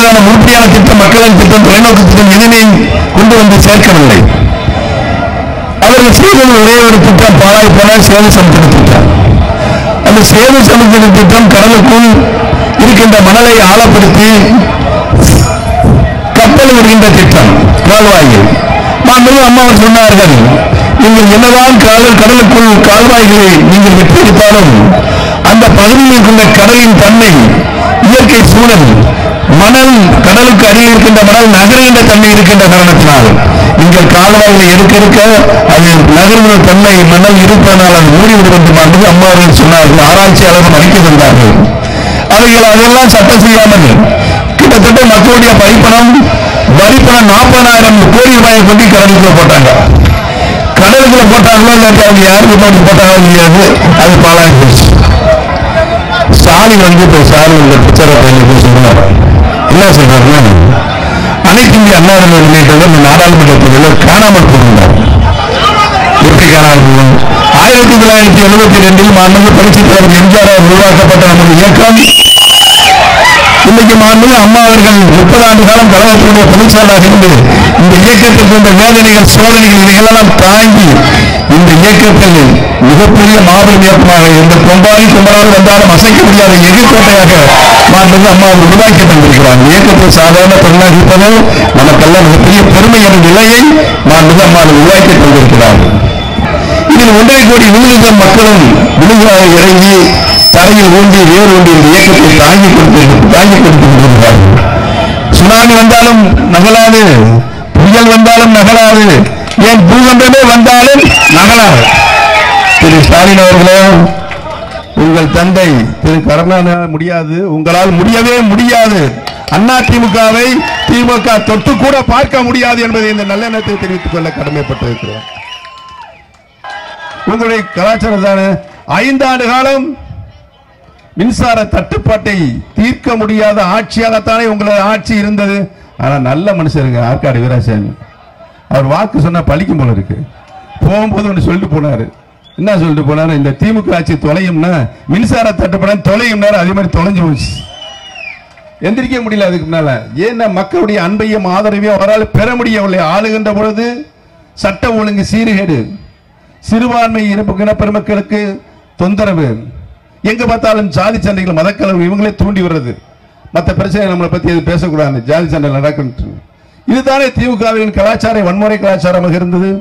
மாதிரியான உருப்படியான திட்டம் மக்களின் திட்டம் தொலைநோக்கு திட்டம் எதுவுமே கொண்டு வந்து சேர்க்கவில்லை அவர்கள் செய்தது ஒரே ஒரு திட்டம் பாழாய் போன சேவை சமுத்திர திட்டம் அந்த சேவை சமுத்திர திட்டம் கடலுக்குள் இருக்கின்ற மணலை ஆழப்படுத்தி கப்பல் வருகின்ற திட்டம் கால்வாயில் மாண்புமிகு அம்மா அவர் சொன்னார்கள் நீங்கள் என்னதான் காதல் கடலுக்குள் கால்வாய்களை நீங்கள் வெற்றியெடுத்தாலும் அந்த பகுதியில் இருக்கின்ற கடலின் தன்மை இயற்கை சூழல் மணல் கடலுக்கு அடியில் இருக்கின்ற மணல் நகருகின்ற தன்மை இருக்கின்ற காரணத்தினால் நீங்கள் கால்வாய்களை எடுக்க எடுக்க அது நகருகிற தன்மை மணல் இருப்பதனால் அது மூடிவிடும் என்று மாண்புமிகு அம்மா அவர்கள் சொன்னார்கள் ஆராய்ச்சியாளர்கள் அறிக்கை தந்தார்கள் அவைகள் அதெல்லாம் சட்டம் செய்யாமல் கிட்டத்தட்ட மக்களுடைய பரிப்பணம் வரிப்பணம் நாற்பதாயிரம் கோடி ரூபாயை கொண்டு கடலுக்குள்ள போட்டாங்க கடலுக்குள்ள போட்டாங்களோ இல்லாட்டி அவங்க யாருக்கு போட்டு போட்டாங்களோ தெரியாது அது பாலாகி போச்சு ஸ்டாலின் வந்து இப்போ ஸ்டாலின் இந்த பிரச்சார பயணிக்கு சொன்னார் என்ன சொல்றாருன்னா அனைத்து இந்திய அண்ணா திராவிட முன்னேற்ற கழகம் இந்த நாடாளுமன்ற தேர்தலில் காணாமல் போயிருந்தார் எப்படி காணாமல் போகும் ஆயிரத்தி தொள்ளாயிரத்தி எழுபத்தி ரெண்டில் மாண்புமிகு புரட்சித் தலைவர் எம்ஜிஆர் அவர்கள் உருவாக்கப்பட்ட நமது இயக்கம் இன்னைக்கு மாண்புமிகு அம்மா அவர்கள் முப்பது ஆண்டு காலம் கழகத்தினுடைய பொதுச்செயலாளராக இருந்து இந்த இயக்கத்திற்கு இந்த வேதனைகள் சோதனைகள் இவைகளெல்லாம் தாங்கி இந்த இயக்கத்தில் மிகப்பெரிய மாபெரும் இயக்கமாக எந்த கொம்பாடி கொம்பனாலும் வந்தாலும் அசைக்க முடியாத எதிர்கோட்டையாக மாண்புமிகு அம்மா அவர்கள் உருவாக்கி தந்திருக்கிறார் இந்த இயக்கத்தை சாதாரண பெண்ணாக இருப்பது நமக்கெல்லாம் மிகப்பெரிய பெருமை என்ற நிலையை மாண்புமிகு அம்மா அவர்கள் உருவாக்கி தந்திருக்கிறார்கள் இதில் ஒன்றரை கோடி விழுதுக மக்களும் விழுதாக இறங்கி தரையில் ஊன்றி வேர் ஊன்றி இந்த இயக்கத்தை தாங்கி கொடுத்து தாங்கி கொடுத்து கொண்டிருக்கிறார்கள் சுனாமி வந்தாலும் நகலாது புயல் வந்தாலும் நகலாது ஏன் பூகம்பமே வந்தாலும் நகலாது திரு ஸ்டாலின் அவர்களே உங்கள் தந்தை திரு கருணாநிதி முடியாது உங்களால் முடியவே முடியாது அண்ணா திமுகவை திமுக தொட்டு கூட பார்க்க முடியாது என்பதை இந்த நல்லெண்ணத்தை தெரிவித்துக் கொள்ள கடமைப்பட்டிருக்கிறோம் உங்களுடைய கலாச்சாரம் தானே ஐந்தாண்டு காலம் மின்சார தட்டுப்பாட்டை தீர்க்க முடியாத ஆட்சியாகத்தானே உங்களது ஆட்சி இருந்தது ஆனா நல்ல மனுஷருங்க ஆற்காடு வீராசாமி அவர் வாக்கு சொன்னா பழிக்கும் போல இருக்கு போகும்போது ஒன்று சொல்லிட்டு போனாரு என்ன சொல்லிட்டு போனாரு இந்த திமுக ஆட்சி தொலையும்னா மின்சார தட்டுப்பாடு தொலையும்னா அதே மாதிரி தொலைஞ்சு போச்சு எந்திரிக்க முடியல அதுக்கு முன்னால ஏன்னா மக்களுடைய அன்பையும் ஆதரவையும் அவரால் பெற முடியவில்லை ஆளுகின்ற பொழுது சட்ட ஒழுங்கு சீர்கேடு சிறுபான்மை இனப்பு இனப்பெருமக்களுக்கு தொந்தரவு எங்க பார்த்தாலும் ஜாதி சண்டைகள் மதக்கலவு இவங்களே தூண்டி வர்றது மற்ற பிரச்சனை நம்மளை பத்தி எதுவும் பேசக்கூடாது ஜாதி சண்டை நடக்கும் இதுதானே திமுகவின் கலாச்சார வன்முறை கலாச்சாரமாக இருந்தது